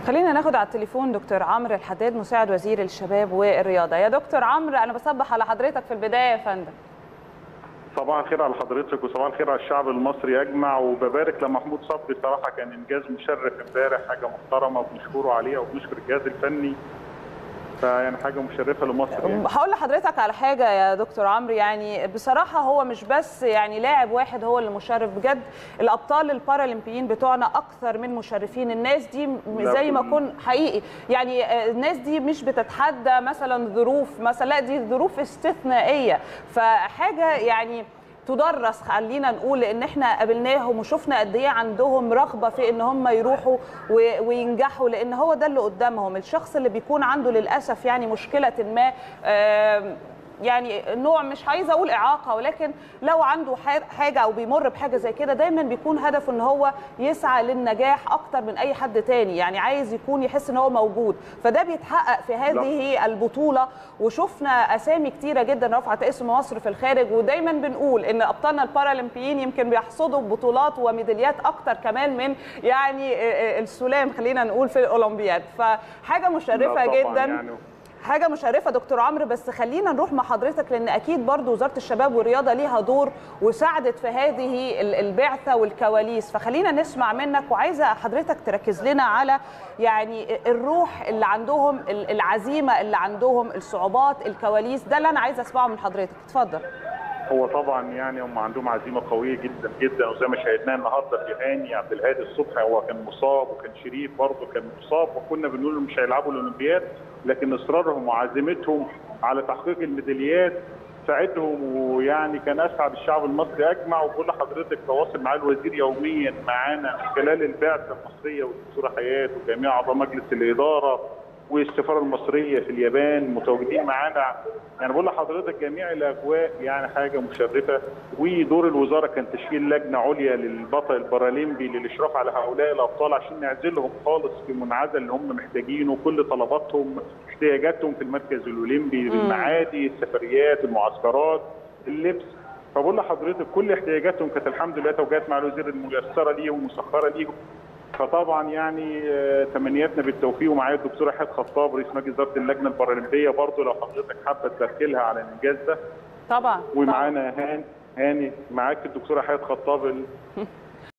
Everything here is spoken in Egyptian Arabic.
خلينا ناخد على التليفون دكتور عمرو الحداد مساعد وزير الشباب والرياضه يا دكتور عمرو انا بصبح على حضرتك في البدايه يا فندم صباح الخير على حضرتك وصباح الخير على الشعب المصري اجمع وببارك لمحمود صبري صراحه كان انجاز مشرف امبارح حاجه محترمه وبنشكره عليها وبنشكر الجهاز الفني فيعني حاجه مشرفه لمصر يعني. هقول لحضرتك على حاجه يا دكتور عمرو يعني بصراحه هو مش بس يعني لاعب واحد هو اللي مشرف بجد الابطال البارالمبيين بتوعنا اكثر من مشرفين الناس دي زي ما كن حقيقي يعني الناس دي مش بتتحدى مثلا ظروف مثلا لا دي ظروف استثنائيه فحاجه يعني تدرس خلينا نقول ان احنا قابلناهم وشفنا قد ايه عندهم رغبه في ان هم يروحوا وينجحوا لان هو ده اللي قدامهم الشخص اللي بيكون عنده للاسف يعني مشكله ما يعني نوع مش عايزه اقول اعاقه ولكن لو عنده حاجه او بيمر بحاجه زي كده دايما بيكون هدفه ان هو يسعى للنجاح اكتر من اي حد تاني يعني عايز يكون يحس ان هو موجود فده بيتحقق في هذه البطوله وشفنا اسامي كتيره جدا رفعت اسم مصر في الخارج ودايما بنقول ان ابطالنا البارالمبيين يمكن بيحصدوا بطولات وميداليات اكتر كمان من يعني السلام خلينا نقول في الاولمبياد فحاجه مشرفه جدا يعني حاجه مشرفه دكتور عمرو بس خلينا نروح مع حضرتك لان اكيد برضو وزاره الشباب والرياضه ليها دور وساعدت في هذه البعثه والكواليس فخلينا نسمع منك وعايزه حضرتك تركز لنا على يعني الروح اللي عندهم العزيمه اللي عندهم الصعوبات الكواليس ده اللي انا عايزه اسمعه من حضرتك اتفضل هو طبعا يعني هم عندهم عزيمه قويه جدا جدا وزي ما شاهدناه النهارده في هاني عبد الهادي الصبح هو كان مصاب وكان شريف برضه كان مصاب وكنا بنقول مش هيلعبوا الاولمبياد لكن اصرارهم وعزيمتهم على تحقيق الميداليات ساعدهم ويعني كان اسعد الشعب المصري اجمع وبقول لحضرتك تواصل مع الوزير يوميا معانا من خلال البعثه المصريه والدكتوره حياه وجميع اعضاء مجلس الاداره والسفاره المصريه في اليابان متواجدين معانا يعني بقول لحضرتك جميع الاجواء يعني حاجه مشرفه ودور الوزاره كان تشكيل لجنه عليا للبطل البارالمبي للاشراف على هؤلاء الابطال عشان نعزلهم خالص في منعزل اللي هم محتاجينه كل طلباتهم احتياجاتهم في المركز الاولمبي المعادي السفريات المعسكرات اللبس فبقول لحضرتك كل احتياجاتهم كانت الحمد لله توجهت مع الوزير الميسره ليهم ومسخره ليهم فطبعا يعني تمنياتنا بالتوفيق ومعايا الدكتوره حياه خطاب رئيس مجلس اداره اللجنه البارالمبيه برضه لو حضرتك حابه تباركلها على الانجاز ده طبعا ومعانا هاني هاني معاك الدكتوره حياه خطاب